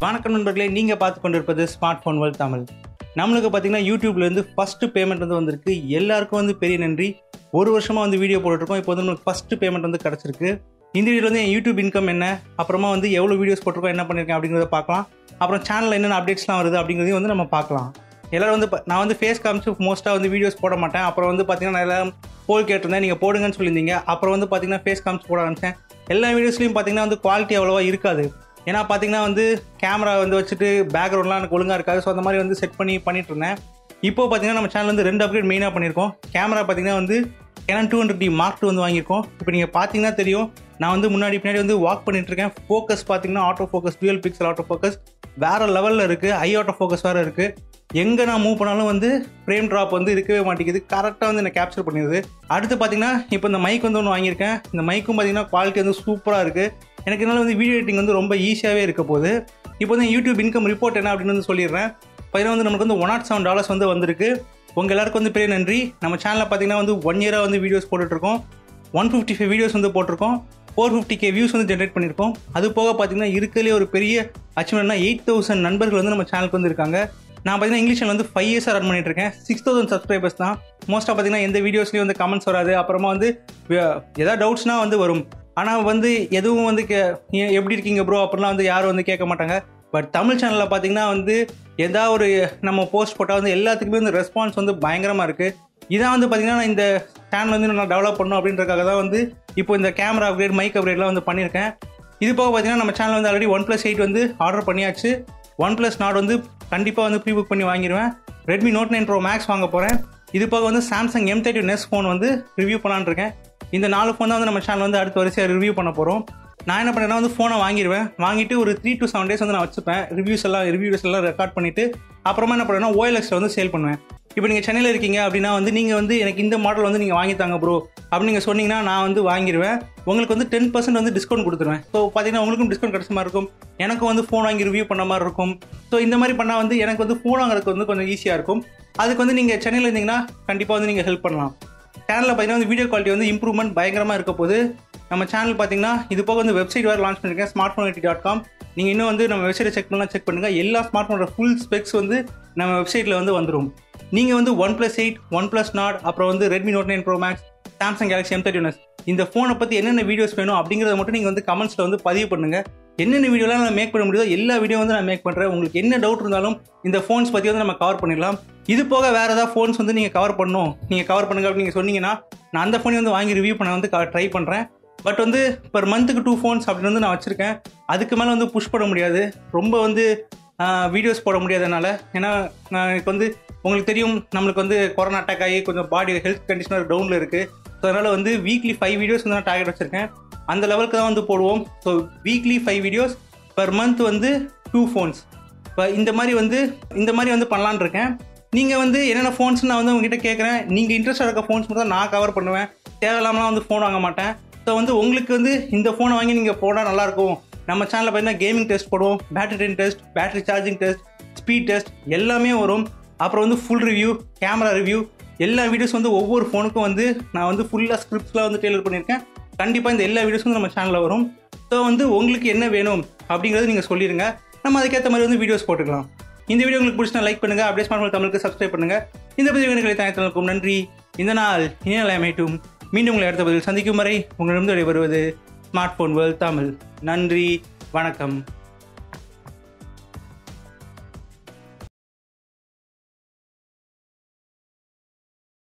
வணக்கம் நண்பர்களே நீங்கள் பார்த்து கொண்டிருப்பது ஸ்மார்ட் ஃபோன் வேர்ல்ட் தமிழ் நம்மளுக்கு பார்த்தீங்கன்னா யூடியூப்லேருந்து ஃபஸ்ட்டு பேமெண்ட் வந்து வந்திருக்கு எல்லாருக்கும் வந்து பெரிய நன்றி ஒரு வருஷமாக வந்து வீடியோ போட்டுருக்கோம் இப்போ வந்து நம்மளுக்கு ஃபஸ்ட்டு பேமெண்ட் வந்து கிடச்சிருக்கு இந்த வீடியோவில் வந்து என் யூடியூப் இன்கம் என்ன அப்புறமா வந்து எவ்வளோ வீடியோஸ் போட்டிருக்கோம் என்ன பண்ணியிருக்கேன் அப்படிங்கிறத பார்க்கலாம் அப்புறம் சேனலில் என்னென்ன அப்டேட்ஸ்லாம் வருது அப்படிங்கிறதையும் வந்து நம்ம பார்க்கலாம் எல்லாரும் வந்து ப- நான் வந்து ஃபேஸ் காமிச்சு மோஸ்ட்டாக வந்து வீடியோஸ் போட மாட்டேன் அப்புறம் வந்து பார்த்தீங்கன்னா நான் எல்லாம் போல் கேட்டிருந்தேன் நீங்கள் போடுங்கன்னு சொல்லியிருந்தீங்க அப்புறம் வந்து பார்த்தீங்கன்னா ஃபேஸ் காமிச்சு போட ஆரம்பிச்சேன் எல்லா வீடியோஸ்லையும் பார்த்தீங்கன்னா வந்து குவாலிட்டி அவ்வளோவா இருக்காது ஏன்னா பார்த்தீங்கன்னா வந்து கேமரா வந்து வச்சுட்டு பேக்ரவுண்ட்லாம் எனக்கு ஒழுங்காக இருக்காது ஸோ அந்த மாதிரி வந்து செட் பண்ணி பண்ணிட்டு இருந்தேன் இப்போ பார்த்தீங்கன்னா நம்ம சேனல் வந்து ரெண்டு அப்கிரேட் மெயினாக பண்ணியிருக்கோம் கேமரா பார்த்தீங்கன்னா வந்து Canon two hundred D mark two வந்து வாங்கியிருக்கோம் இப்போ நீங்கள் பார்த்தீங்கன்னா தெரியும் நான் வந்து முன்னாடி பின்னாடி வந்து வாக் பண்ணிட்டு இருக்கேன் ஃபோக்கஸ் பார்த்தீங்கன்னா auto focus twelve pixel auto focus வேற லெவலில் இருக்குது ஐ ஆட்டோ ஃபோக்கஸ் வேறு இருக்குது எங்கே நான் மூவ் பண்ணாலும் வந்து ஃப்ரேம் ட்ராப் வந்து இருக்கவே மாட்டேங்குது கரெக்டாக வந்து என்ன கேப்சர் பண்ணிடுது அடுத்து பார்த்தீங்கன்னா இப்போ இந்த மைக் வந்து ஒன்று வாங்கியிருக்கேன் இந்த மைக்கும் பார்த்தீங்கன்னா குவாலிட்டி வந்து சூப்பராக இருக்குது எனக்கு இதனால வந்து வீடியோ எடிட்டிங் வந்து ரொம்ப ஈஸியாகவே இருக்க போகுது இப்போ வந்து யூடியூப் இன்கம் ரிப்போர்ட் என்ன அப்படின்னு வந்து சொல்லிடுறேன் பார்த்தீங்கன்னா வந்து நமக்கு வந்து ஒன் நாட் செவன் டாலர்ஸ் வந்து வந்திருக்கு உங்கள் எல்லாருக்கும் வந்து பெரிய நன்றி நம்ம சேனலில் பார்த்தீங்கன்னா வந்து ஒன் இயராக வந்து வீடியோஸ் போட்டுட்ருக்கோம் ஒன் ஃபிஃப்டி ஃபைவ் வீடியோஸ் வந்து போட்டிருக்கோம் ஃபோர் ஃபிஃப்டி கே வியூஸ் வந்து ஜென்ரேட் பண்ணியிருக்கோம் அது போக பார்த்தீங்கன்னா இருக்கிறதுலே ஒரு பெரிய அச்சீவ்மெண்ட்னா எயிட் தௌசண்ட் நண்பர்கள் வந்து நம்ம சேனலுக்கு வந்து இருக்காங்க நான் பார்த்தீங்கன்னா இங்கிலீஷ் channel வந்து ஃபைவ் இயர்ஸாக ரன் பண்ணிட்டு இருக்கேன் சிக்ஸ் தௌசண்ட் சப்ஸ்கிரைபர்ஸ் தான் மோஸ்ட்டாக பார்த்தீங்கன்னா எந்த வீடியோஸ்லையும் வந்து கமெண்ட்ஸ் வராது அப்புறமா வந்து வே- ஏதாவது டவுட்ஸ்னா வந்து வரும் ஆனால் வந்து எதுவும் வந்து கே ஏன் எப்படி இருக்கீங்க ப்ரோ அப்படிலாம் வந்து யாரும் வந்து கேட்க மாட்டாங்க பட் தமிழ் சேனலில் பார்த்தீங்கன்னா வந்து ஏதாவது ஒரு நம்ம போஸ்ட் போட்டால் வந்து எல்லாத்துக்குமே வந்து ரெஸ்பான்ஸ் வந்து பயங்கரமாக இருக்குது இதான் வந்து பார்த்தீங்கன்னா நான் இந்த சேனல் வந்து நான் டெவலப் பண்ணணும் அப்படின்றதுக்காக தான் வந்து இப்போ இந்த கேமரா அப்கிரேட் மைக் அப்கிரேட்லாம் வந்து பண்ணியிருக்கேன் இது போக பார்த்தீங்கன்னா நம்ம சேனல் வந்து ஆல்ரெடி ஒன் ப்ளஸ் எயிட் வந்து ஆர்டர் பண்ணியாச்சு ஒன் ப்ளஸ் நாட் வந்து கண்டிப்பாக வந்து ப்ரீ புக் பண்ணி வாங்கிடுவேன் Redmi Note nine pro max வாங்க போகிறேன் இது போக வந்து சாம்சங் எம் தேர்ட்டி நெஸ் ஃபோன் வந்து ரிவ்யூ பண்ணலான்னு இருக்கேன் இந்த நாலு ஃபோன் தான் வந்து நம்ம சேனல் வந்து அடுத்த வரிசையாக ரிவ்யூ பண்ண போகிறோம் நான் என்ன பண்ணேன்னா வந்து ஃபோனை வாங்கிடுவேன் வாங்கிட்டு ஒரு த்ரீ to செவன் டேஸ் வந்து நான் வச்சுப்பேன் ரிவ்யூஸ் எல்லாம் ரிவ்யூஸ் எல்லாம் ரெக்கார்ட் பண்ணிட்டு அப்புறமா என்ன பண்ணுவேன்னா ஓஎல்எக்ஸில் வந்து சேல் பண்ணுவேன் இப்போ நீங்கள் சென்னையில் இருக்கீங்க அப்படின்னா வந்து நீங்கள் வந்து எனக்கு இந்த மாடல் வந்து நீங்கள் வாங்கி தாங்க ப்ரோ அப்படின்னு நீங்கள் சொன்னீங்கன்னா நான் வந்து வாங்கிடுவேன் உங்களுக்கு வந்து டென் பர்சன்ட் வந்து டிஸ்கவுண்ட் கொடுத்துருவேன் ஸோ பார்த்தீங்கன்னா உங்களுக்கும் டிஸ்கவுண்ட் கிடைச்ச மாதிரி இருக்கும் எனக்கும் வந்து ஃபோன் வாங்கி ரிவ்யூ பண்ண மாதிரி இருக்கும் ஸோ இந்த மாதிரி பண்ணால் வந்து எனக்கு வந்து ஃபோன் வாங்குறதுக்கு வந்து கொஞ்சம் ஈஸியாக இருக்கும் அதுக்கு வந்து நீங்கள் சென்னையில் இருந்தீங்கன்னா கண்டிப்பாக வந்து நீங்கள் ஹெல்ப் பண்ணலாம் சேனலில் பார்த்தீங்கன்னா வந்து வீடியோ குவாலிட்டி வந்து இம்ப்ரூவ்மெண்ட் பயங்கரமாக இருக்க போது நம்ம சேனல் பார்த்தீங்கன்னா இது போக வந்து வெப்சைட் வேறு லான்ச் பண்ணியிருக்கேன் ஸ்மார்ட் ஃபோன் டாட் காம் நீங்கள் இன்னும் வந்து நம்ம வெப்சைட்டை செக் பண்ணலாம் செக் பண்ணுங்கள் எல்லா ஸ்மார்ட் ஃபோனோட ஃபுல் ஸ்பெக்ஸ் வந்து நம்ம வெப்சைட்டில் வந்து வந்துடும் நீங்கள் வந்து one plus eight one plus Nord அப்புறம் வந்து Redmi Note nine pro max Samsung Galaxy M thirty இந்த ஃபோனை பற்றி என்னென்ன வீடியோஸ் வேணும் அப்படிங்கிறத மட்டும் நீங்கள் வந்து கமெண்ட்ஸில் வந்து பதிவு பண்ணுங்கள் என்னென்ன வீடியோலாம் நான் மேக் பண்ண முடியுதோ எல்லா வீடியோ வந்து நான் மேக் பண்ணுறேன் உங்களுக்கு என்ன டவுட் இருந்தாலும் இந்த ஃபோன்ஸ் பற்றி வந்து நம்ம கவர் பண்ணிடலாம் இது போக வேறு ஏதாவது ஃபோன்ஸ் வந்து நீங்கள் கவர் பண்ணணும் நீங்கள் கவர் பண்ணுங்க அப்படின்னு நீங்கள் சொன்னீங்கன்னா நான் அந்த ஃபோனை வந்து வாங்கி ரிவ்யூ பண்ண வந்து ட்ரை பண்ணுறேன் பட் வந்து பர் மந்த்துக்கு டூ ஃபோன்ஸ் அப்படின்னு வந்து நான் வச்சுருக்கேன் அதுக்கு மேலே வந்து புஷ் பண்ண முடியாது ரொம்ப வந்து வீடியோஸ் போட முடியாதனால ஏன்னா நான் எனக்கு வந்து உங்களுக்கு தெரியும் நம்மளுக்கு வந்து கொரோனா அட்டாக் ஆகி கொஞ்சம் பாடி ஹெல்த் கண்டிஷனர் டவுனில் இருக்குது ஸோ அதனால் வந்து வீக்லி ஃபைவ் வீடியோஸ் வந்து நான் டார்கெட் வச்சுருக்கேன் அந்த லெவலுக்கு தான் வந்து போடுவோம் so weekly five videos per month வந்து டூ ஃபோன்ஸ் இப்போ இந்த மாதிரி வந்து இந்த மாதிரி வந்து பண்ணலான்னு இருக்கேன் நீங்கள் வந்து என்னென்ன ஃபோன்ஸ் நான் வந்து உங்ககிட்ட கேட்குறேன் நீங்கள் இன்ட்ரெஸ்டாக இருக்க ஃபோன்ஸ் மட்டும் தான் நான் கவர் பண்ணுவேன் தேவையில்லாமலாம் வந்து ஃபோன் வாங்க மாட்டேன் ஸோ வந்து உங்களுக்கு வந்து இந்த ஃபோனை வாங்கி நீங்கள் போனால் நல்லாயிருக்கும் நம்ம சேனலில் பார்த்தீங்கன்னா கேமிங் டெஸ்ட் போடுவோம் battery drain test battery charging test speed test எல்லாமே வரும் அப்புறம் வந்து ஃபுல் ரிவ்யூ கேமரா ரிவ்யூ எல்லா வீடியோஸ் வந்து ஒவ்வொரு ஃபோனுக்கும் வந்து நான் வந்து ஃபுல்லாக ஸ்கிரிப்ட்ஸ்லாம் வந்து டெய்லர் பண்ணியிருக்கேன் கண்டிப்பாக இந்த எல்லா வீடியோஸும் நம்ம சேனலில் வரும் ஸோ வந்து உங்களுக்கு என்ன வேணும் அப்படிங்கிறத நீங்கள் சொல்லிடுங்க நம்ம அதுக்கேற்ற மாதிரி வந்து வீடியோஸ் போட்டுக்கலாம் இந்த வீடியோ உங்களுக்கு பிடிச்சா லைக் பண்ணுங்க அப்படியே ஸ்மார்ட் தமிழுக்கு சப்ஸ்கிரைப் பண்ணுங்க இந்த பதிவு எனக்கு தனித்தனக்கும் நன்றி இந்த நாள் இனிய அமையட்டும் மீண்டும் உங்களை அடுத்த பதில் சந்திக்கும் வரை உங்களிடம் விடைபெறுவது ஸ்மார்ட் ஃபோன் வேர்ல்ட் தமிழ் நன்றி வணக்கம்